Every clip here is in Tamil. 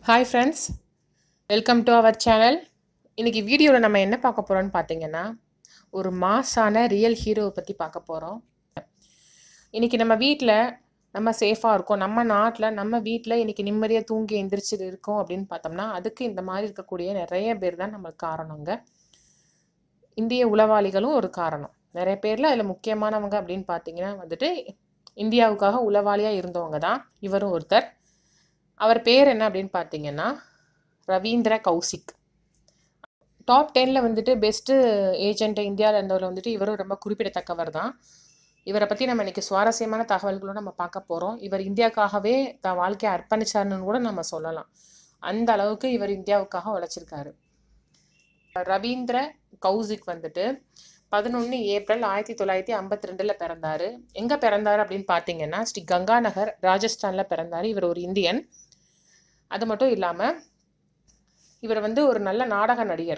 hi friends welcome to our channel இன்றைக்கி வீடியோவில் நம்ம என்ன பார்க்க போகிறோம்னு பார்த்தீங்கன்னா ஒரு மாஸான ரியல் ஹீரோவை பற்றி பார்க்க போகிறோம் இன்றைக்கி நம்ம வீட்டில் நம்ம சேஃபாக இருக்கோம் நம்ம நாட்டில் நம்ம வீட்டில் இன்றைக்கி நிம்மதியாக தூங்கி எந்திரிச்சு இருக்கோம் அப்படின்னு பார்த்தோம்னா அதுக்கு இந்த மாதிரி இருக்கக்கூடிய நிறைய பேர் தான் நம்மளுக்கு காரணங்க இந்திய உளவாளிகளும் ஒரு காரணம் நிறைய பேரில் அதில் முக்கியமானவங்க அப்படின்னு பார்த்தீங்கன்னா வந்துட்டு இந்தியாவுக்காக உளவாளியாக இருந்தவங்க தான் இவரும் ஒருத்தர் அவர் பேர் என்ன அப்படின்னு பார்த்தீங்கன்னா ரவீந்திர கௌசிக் டாப் டென்னில் வந்துட்டு பெஸ்ட்டு ஏஜென்ட் இந்தியாவில் இருந்தவர் வந்துட்டு இவரும் ரொம்ப குறிப்பிடத்தக்கவர் தான் இவரை பற்றி நம்ம இன்றைக்கி சுவாரஸ்யமான தகவல்களும் நம்ம பார்க்க போகிறோம் இவர் இந்தியாவுக்காகவே தன் வாழ்க்கையை அர்ப்பணிச்சாருன்னு கூட நம்ம சொல்லலாம் அந்த அளவுக்கு இவர் இந்தியாவுக்காக உழைச்சிருக்காரு ரவீந்திர கௌசிக் வந்துட்டு பதினொன்று ஏப்ரல் ஆயிரத்தி தொள்ளாயிரத்தி ஐம்பத்தி ரெண்டில் பிறந்தார் எங்கே பிறந்தார் அப்படின்னு பார்த்தீங்கன்னா ஸ்ரீ கங்கா நகர் ராஜஸ்தானில் பிறந்தார் இவர் ஒரு இந்தியன் அது மட்டும் இல்லாமல் இவர் வந்து ஒரு நல்ல நாடக நடிகர்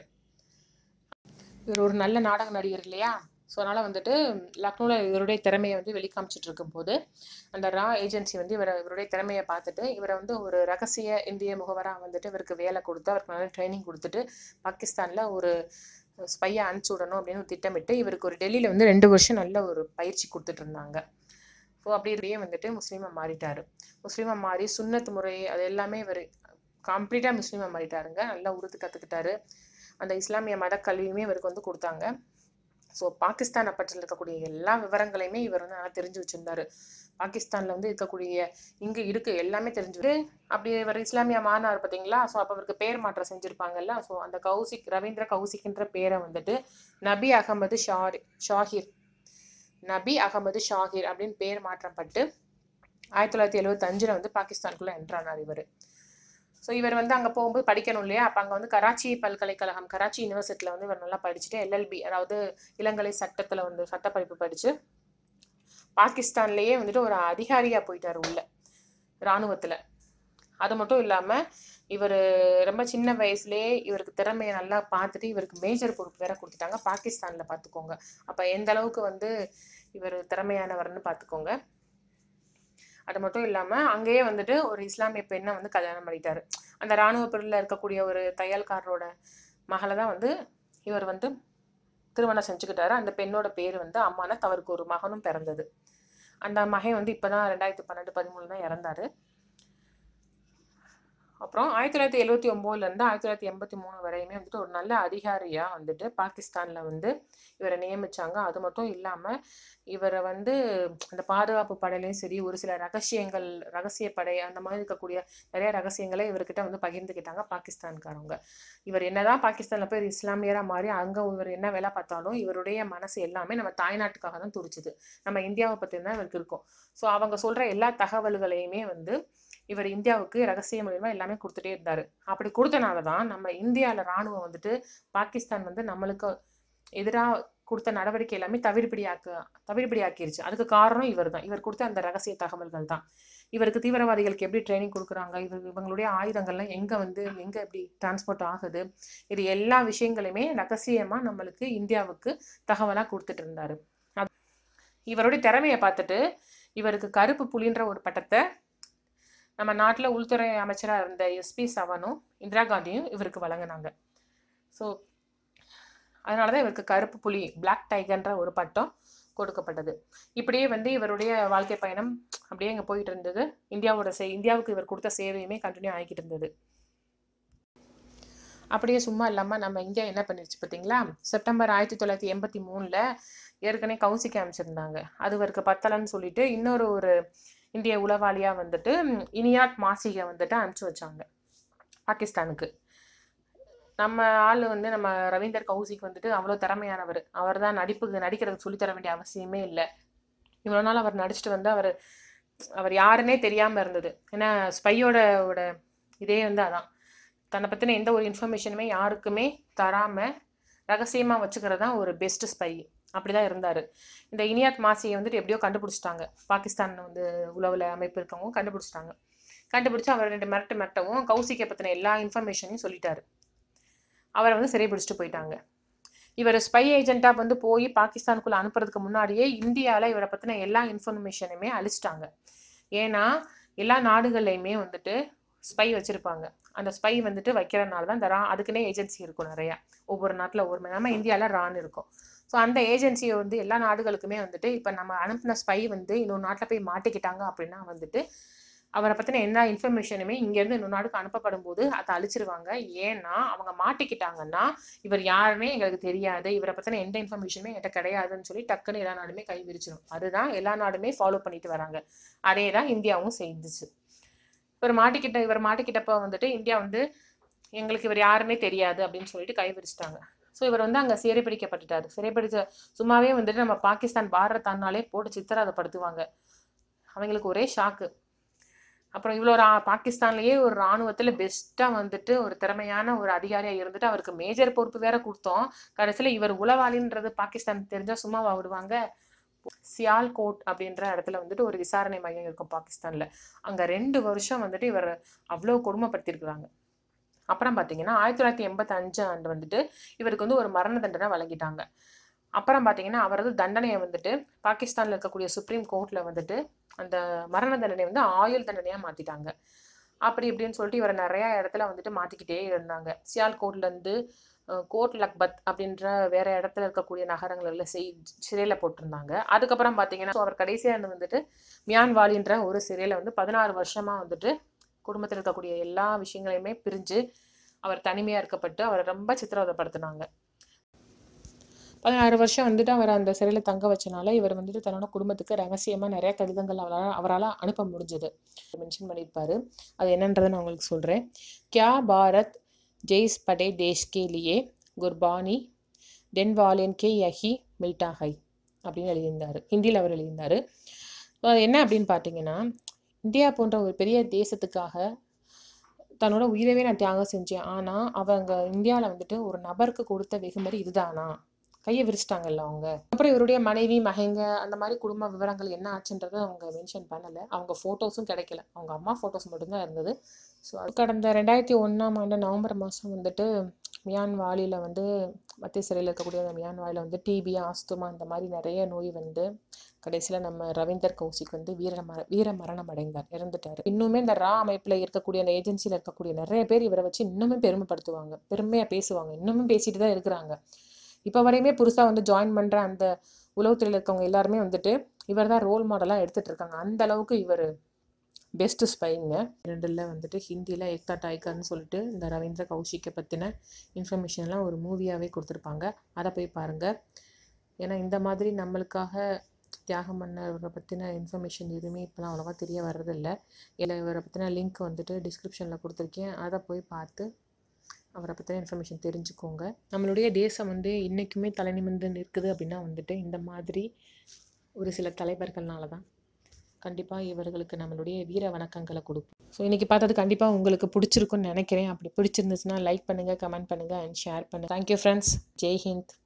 இவர் ஒரு நல்ல நாடக நடிகர் இல்லையா ஸோ அதனால் வந்துட்டு லக்னோவில் இவருடைய திறமையை வந்து வெளிக்காமிச்சிட்டு இருக்கும்போது அந்த ரா ஏஜென்சி வந்து இவரை இவருடைய திறமையை பார்த்துட்டு இவரை வந்து ஒரு ரகசிய இந்திய முகவராக வந்துட்டு இவருக்கு வேலை கொடுத்து அவருக்கு நல்ல ட்ரைனிங் கொடுத்துட்டு பாகிஸ்தானில் ஒரு ஸ்பையை அனுப்பிச்சி விடணும் அப்படின்னு ஒரு திட்டமிட்டு இவருக்கு ஒரு டெல்லியில் வந்து ரெண்டு வருஷம் நல்ல ஒரு பயிற்சி கொடுத்துட்டு இருந்தாங்க ஸோ அப்படியே வந்துட்டு முஸ்லீமாக மாறிட்டார் முஸ்லீமாக மாறி சுன்னத் முறை அது எல்லாமே இவர் கம்ப்ளீட்டாக முஸ்லீமாக மாறிட்டாருங்க நல்லா உருது கற்றுக்கிட்டாரு அந்த இஸ்லாமிய மத கல்வியுமே இவருக்கு வந்து கொடுத்தாங்க ஸோ பாகிஸ்தானை பற்றியில் இருக்கக்கூடிய எல்லா விவரங்களையுமே இவர் வந்து நல்லா தெரிஞ்சு வச்சுருந்தாரு பாகிஸ்தானில் வந்து இருக்கக்கூடிய இங்கே இருக்கு எல்லாமே தெரிஞ்சு அப்படி இவர் இஸ்லாமிய மாறினார் பார்த்தீங்களா ஸோ அப்போ அவருக்கு பேர் மாற்றம் செஞ்சுருப்பாங்கல்ல ஸோ அந்த கௌசிக் ரவீந்திர கௌசிக்ன்ற பேரை வந்துட்டு நபி அகமது ஷாரி ஷாஹிர் நபி அகமது ஷாஹிர் அப்படின்னு பேர் மாற்றப்பட்டு ஆயிரத்தி தொள்ளாயிரத்தி எழுபத்தஞ்சில் வந்து பாகிஸ்தானுக்குள்ளே என்ட்ரானார் இவர் ஸோ இவர் வந்து அங்கே போகும்போது படிக்கணும் இல்லையா அப்போ அங்கே வந்து கராச்சி பல்கலைக்கழகம் கராச்சி யூனிவர்சிட்டியில் வந்து இவர் நல்லா படிச்சுட்டு எல்எல்பி அதாவது இளங்கலை சட்டத்தில் வந்து சட்டப்படிப்பு படித்து பாகிஸ்தான்லேயே வந்துட்டு ஒரு அதிகாரியாக போயிட்டார் உள்ள இராணுவத்தில் அது மட்டும் இல்லாமல் இவர் ரொம்ப சின்ன வயசுலேயே இவருக்கு திறமையை நல்லா பார்த்துட்டு இவருக்கு மேஜர் பொறுப்பு வேற கொடுத்துட்டாங்க பாகிஸ்தானில் பார்த்துக்கோங்க அப்போ எந்த அளவுக்கு வந்து இவர் திறமையானவர்னு பார்த்துக்கோங்க அது மட்டும் இல்லாமல் அங்கேயே வந்துட்டு ஒரு இஸ்லாமிய பெண்ணை வந்து கல்யாணம் பண்ணிட்டாரு அந்த இராணுவ பிரிவில் இருக்கக்கூடிய ஒரு தையல்காரரோட மகளை தான் வந்து இவர் வந்து திருமணம் செஞ்சுக்கிட்டாரு அந்த பெண்ணோட பேர் வந்து அம்மானத் அவருக்கு ஒரு மகனும் பிறந்தது அந்த மகன் வந்து இப்போ தான் ரெண்டாயிரத்தி பன்னெண்டு பதிமூணு தான் இறந்தாரு அப்புறம் ஆயிரத்தி தொள்ளாயிரத்தி எழுபத்தி ஒம்போதுலேருந்து ஆயிரத்தி தொள்ளாயிரத்தி எண்பத்தி மூணு வரையுமே வந்துட்டு ஒரு நல்ல அதிகாரியாக வந்துட்டு பாகிஸ்தானில் வந்து இவரை நியமித்தாங்க அது மட்டும் இல்லாமல் இவரை வந்து அந்த பாதுகாப்பு படையிலையும் சரி ஒரு சில ரகசியங்கள் ரகசிய படை அந்த மாதிரி இருக்கக்கூடிய நிறைய ரகசியங்களை இவர்கிட்ட வந்து பகிர்ந்துக்கிட்டாங்க பாகிஸ்தான்காரவங்க இவர் என்னதான் பாகிஸ்தானில் போய் இஸ்லாமியராக மாறி அங்கே இவர் என்ன வேலை பார்த்தாலும் இவருடைய மனசு எல்லாமே நம்ம தாய்நாட்டுக்காக தான் துடிச்சுது நம்ம இந்தியாவை பற்றி தான் இவருக்கு இருக்கும் ஸோ அவங்க சொல்கிற எல்லா தகவல்களையுமே வந்து இவர் இந்தியாவுக்கு ரகசிய மூலியமாக எல்லாமே கொடுத்துட்டே இருந்தார் அப்படி கொடுத்தனால தான் நம்ம இந்தியாவில் இராணுவம் வந்துட்டு பாகிஸ்தான் வந்து நம்மளுக்கு எதிராக கொடுத்த நடவடிக்கை எல்லாமே தவிர்ப்படியாக்க தவிர்ப்படியாக்கிருச்சு அதுக்கு காரணம் இவர் தான் இவர் கொடுத்த அந்த ரகசிய தகவல்கள் தான் இவருக்கு தீவிரவாதிகளுக்கு எப்படி ட்ரைனிங் கொடுக்குறாங்க இவர் இவங்களுடைய ஆயுதங்கள்லாம் எங்கே வந்து எங்கே எப்படி டிரான்ஸ்போர்ட் ஆகுது இது எல்லா விஷயங்களையுமே ரகசியமாக நம்மளுக்கு இந்தியாவுக்கு தகவலாக கொடுத்துட்டு இருந்தார் இவருடைய திறமையை பார்த்துட்டு இவருக்கு கருப்பு புலின்ற ஒரு பட்டத்தை நம்ம நாட்டில் உள்துறை அமைச்சராக இருந்த எஸ்பி சவனும் இந்திரா காந்தியும் இவருக்கு வழங்கினாங்க ஸோ அதனால தான் இவருக்கு கருப்பு புலி பிளாக் டைகர்ன்ற ஒரு பட்டம் கொடுக்கப்பட்டது இப்படியே வந்து இவருடைய வாழ்க்கை பயணம் அப்படியே இங்கே போயிட்டு இருந்தது இந்தியாவோட சே இந்தியாவுக்கு இவர் கொடுத்த சேவையுமே கண்டினியூ ஆகிக்கிட்டு இருந்தது அப்படியே சும்மா இல்லாமல் நம்ம இந்தியா என்ன பண்ணிருச்சு பார்த்தீங்களா செப்டம்பர் ஆயிரத்தி தொள்ளாயிரத்தி எண்பத்தி மூணில் ஏற்கனவே கவுசிக்கு அமைச்சிருந்தாங்க அது இவருக்கு பத்தலன்னு சொல்லிட்டு இன்னொரு ஒரு இந்திய உளவாளியாக வந்துட்டு இனியாட் மாசிகை வந்துட்டு அனுப்பிச்சி வச்சாங்க பாகிஸ்தானுக்கு நம்ம ஆள் வந்து நம்ம ரவீந்தர் கௌசிக் வந்துட்டு அவ்வளோ திறமையானவர் அவர் தான் நடிப்புக்கு நடிக்கிறதுக்கு சொல்லித்தர வேண்டிய அவசியமே இல்லை இவ்வளோ நாள் அவர் நடிச்சுட்டு வந்து அவர் அவர் யாருன்னே தெரியாமல் இருந்தது ஏன்னா ஸ்பையோட இதே வந்து அதான் தன்னை பற்றின எந்த ஒரு இன்ஃபர்மேஷனுமே யாருக்குமே தராமல் ரகசியமாக வச்சுக்கிறது தான் ஒரு பெஸ்ட்டு ஸ்பை அப்படி தான் இருந்தார் இந்த இனியாத் மாசியை வந்துட்டு எப்படியோ கண்டுபிடிச்சிட்டாங்க பாகிஸ்தான் வந்து உளவில் அமைப்பு இருக்கவங்க கண்டுபிடிச்சிட்டாங்க கண்டுபிடிச்சி அவர் ரெண்டு மிரட்டு மிரட்டவும் கௌசிக்கை பற்றின எல்லா இன்ஃபர்மேஷனையும் சொல்லிட்டாரு அவரை வந்து சிறைபிடிச்சிட்டு போயிட்டாங்க இவர் ஸ்பை ஏஜென்ட்டாக வந்து போய் பாகிஸ்தானுக்குள்ளே அனுப்புறதுக்கு முன்னாடியே இந்தியாவில் இவரை பற்றின எல்லா இன்ஃபர்மேஷனுமே அழிச்சிட்டாங்க ஏன்னா எல்லா நாடுகள்லையுமே வந்துட்டு ஸ்பை வச்சுருப்பாங்க அந்த ஸ்பை வந்துட்டு வைக்கிறனால தான் இந்த ரா அதுக்குன்னே ஏஜென்சி இருக்கும் நிறையா ஒவ்வொரு நாட்டில் ஒவ்வொரு மாதிரி நம்ம இந்தியாவில் ரான் இருக்கும் ஸோ அந்த ஏஜென்சியை வந்து எல்லா நாடுகளுக்குமே வந்துட்டு இப்போ நம்ம அனுப்பின ஸ்பை வந்து இன்னொரு நாட்டில் போய் மாட்டிக்கிட்டாங்க அப்படின்னா வந்துட்டு அவரை பற்றின எல்லா இன்ஃபர்மேஷனுமே இங்கேருந்து இன்னொரு நாடுக்கு அனுப்பப்படும் போது அதை அழிச்சிருவாங்க ஏன்னா அவங்க மாட்டிக்கிட்டாங்கன்னா இவர் யாருமே எங்களுக்கு தெரியாது இவரை பற்றின எந்த இன்ஃபர்மேஷனுமே என்கிட்ட கிடையாதுன்னு சொல்லி டக்குன்னு எல்லா நாடுமே கை விரிச்சிடும் அதுதான் எல்லா நாடுமே ஃபாலோ பண்ணிட்டு வராங்க அதே தான் இந்தியாவும் செய்துச்சு இவர் மாட்டிக்கிட்ட இவர் மாட்டிக்கிட்டப்போ வந்துட்டு இந்தியா வந்து எங்களுக்கு இவர் யாருன்னே தெரியாது அப்படின்னு சொல்லிட்டு கை விரிச்சிட்டாங்க ஸோ இவர் வந்து அங்கே சிறைப்பிடிக்கப்பட்டுட்டார் சிறைப்பிடிச்ச சும்மாவே வந்துட்டு நம்ம பாகிஸ்தான் பாரதானாலே போட்டு சித்திரவதைப்படுத்துவாங்க அவங்களுக்கு ஒரே ஷாக்கு அப்புறம் இவ்வளோ ரா பாகிஸ்தான்லேயே ஒரு இராணுவத்தில் பெஸ்ட்டாக வந்துட்டு ஒரு திறமையான ஒரு அதிகாரியாக இருந்துட்டு அவருக்கு மேஜர் பொறுப்பு வேற கொடுத்தோம் கடைசியில் இவர் உளவாளின்றது பாகிஸ்தான் தெரிஞ்சால் சும்மாவா விடுவாங்க சியால்கோட் அப்படின்ற இடத்துல வந்துட்டு ஒரு விசாரணை மையம் இருக்கும் பாகிஸ்தானில் அங்கே ரெண்டு வருஷம் வந்துட்டு இவர் அவ்வளோ கொடுமைப்படுத்தியிருக்கிறாங்க அப்புறம் பார்த்தீங்கன்னா ஆயிரத்தி தொள்ளாயிரத்தி எண்பத்தஞ்சு ஆண்டு வந்துட்டு இவருக்கு வந்து ஒரு மரண தண்டனை வழங்கிட்டாங்க அப்புறம் பார்த்தீங்கன்னா அவரது தண்டனையை வந்துட்டு பாகிஸ்தானில் இருக்கக்கூடிய சுப்ரீம் கோர்ட்டில் வந்துட்டு அந்த மரண தண்டனை வந்து ஆயுள் தண்டனையாக மாற்றிட்டாங்க அப்படி இப்படின்னு சொல்லிட்டு இவரை நிறையா இடத்துல வந்துட்டு மாற்றிக்கிட்டே இருந்தாங்க சியால்கோட்லேருந்து கோட் லக்பத் அப்படின்ற வேற இடத்துல இருக்கக்கூடிய நகரங்களில் செய் சிறையில் போட்டிருந்தாங்க அதுக்கப்புறம் பார்த்தீங்கன்னா so அவர் கடைசியாக வந்துட்டு மியான்வாலின்ற ஒரு சிறையில் வந்து பதினாறு வருஷமாக வந்துட்டு குடும்பத்தில் இருக்கக்கூடிய எல்லா விஷயங்களையுமே பிரிஞ்சு அவர் தனிமையாக இருக்கப்பட்டு அவரை ரொம்ப சித்திரவதைப்படுத்தினாங்க பதினாறு வருஷம் வந்துட்டு அவர் அந்த சிறையில் தங்க வச்சனால இவர் வந்துட்டு தன்னோட குடும்பத்துக்கு ரகசியமாக நிறைய கடிதங்கள் அவரால் அவரால் அனுப்ப முடிஞ்சது மென்ஷன் பண்ணியிருப்பாரு அது என்னன்றதை நான் உங்களுக்கு சொல்கிறேன் கியா பாரத் ஜெய்ஸ் படே தேஷ் கே லியே குர்பானி தென் வாலியன் கே யஹி மில்டா ஹை அப்படின்னு எழுதியிருந்தார் ஹிந்தியில் அவர் எழுதியிருந்தார் ஸோ அது என்ன அப்படின்னு பார்த்தீங்கன்னா இந்தியா போன்ற ஒரு பெரிய தேசத்துக்காக தன்னோட உயிரவே நான் தியாகம் செஞ்சேன் ஆனால் அவங்க இந்தியாவில் வந்துட்டு ஒரு நபருக்கு கொடுத்த வெகுமதி இதுதானா கையை விரிச்சிட்டாங்கல்ல அவங்க அப்புறம் இவருடைய மனைவி மகங்க அந்த மாதிரி குடும்ப விவரங்கள் என்ன ஆச்சுன்றதை அவங்க மென்ஷன் பண்ணலை அவங்க ஃபோட்டோஸும் கிடைக்கல அவங்க அம்மா ஃபோட்டோஸ் மட்டும்தான் இருந்தது ஸோ அது கடந்த ரெண்டாயிரத்தி ஒன்றாம் ஆண்டு நவம்பர் மாதம் வந்துட்டு மியான் வாலியில் வந்து மத்திய சிறையில் இருக்கக்கூடிய அந்த மியான் வாலியில் வந்து டிபி ஆஸ்துமா இந்த மாதிரி நிறைய நோய் வந்து கடைசியில் நம்ம ரவீந்தர் கௌசிக் வந்து வீர மர வீர மரணம் அடைந்தார் இறந்துட்டார் இன்னுமே இந்த ரா அமைப்பில் இருக்கக்கூடிய அந்த ஏஜென்சியில் இருக்கக்கூடிய நிறைய பேர் இவரை வச்சு இன்னுமே பெருமைப்படுத்துவாங்க பெருமையாக பேசுவாங்க இன்னுமே பேசிட்டு தான் இருக்கிறாங்க இப்போ வரையுமே புதுசாக வந்து ஜாயின் பண்ணுற அந்த உளவுத்துறையில் இருக்கவங்க எல்லாருமே வந்துட்டு இவர் தான் ரோல் மாடலாக எடுத்துகிட்டு இருக்காங்க அந்த அளவுக்கு இவர் பெஸ்ட்டு ஸ்பைங்க ரெண்டில் வந்துட்டு ஹிந்தியில் ஏக்தா டாய்கர்னு சொல்லிட்டு இந்த ரவீந்திர கௌஷிக்கை பற்றின இன்ஃபர்மேஷன்லாம் ஒரு மூவியாகவே கொடுத்துருப்பாங்க அதை போய் பாருங்கள் ஏன்னா இந்த மாதிரி நம்மளுக்காக தியாகம் பண்ணவரை பற்றின இன்ஃபர்மேஷன் எதுவுமே இப்போலாம் அவ்வளோவா தெரிய வர்றதில்ல இல்லை இவரை பற்றின லிங்க் வந்துட்டு டிஸ்கிரிப்ஷனில் கொடுத்துருக்கேன் அதை போய் பார்த்து அவரை பற்றின இன்ஃபர்மேஷன் தெரிஞ்சுக்கோங்க நம்மளுடைய தேசம் வந்து இன்றைக்குமே தலை நிமிர்ந்து நிற்குது அப்படின்னா வந்துட்டு இந்த மாதிரி ஒரு சில தலைவர்கள்னால தான் கண்டிப்பாக இவர்களுக்கு நம்மளுடைய வீர வணக்கங்களை கொடுப்போம் ஸோ இன்றைக்கி பார்த்தது கண்டிப்பாக உங்களுக்கு பிடிச்சிருக்குன்னு நினைக்கிறேன் அப்படி பிடிச்சிருந்துச்சுன்னா லைக் பண்ணுங்கள் கமெண்ட் பண்ணுங்கள் அண்ட் ஷேர் பண்ணுங்கள் தேங்க்யூ ஃப்ரெண்ட்ஸ் ஜெய் ஹிந்த்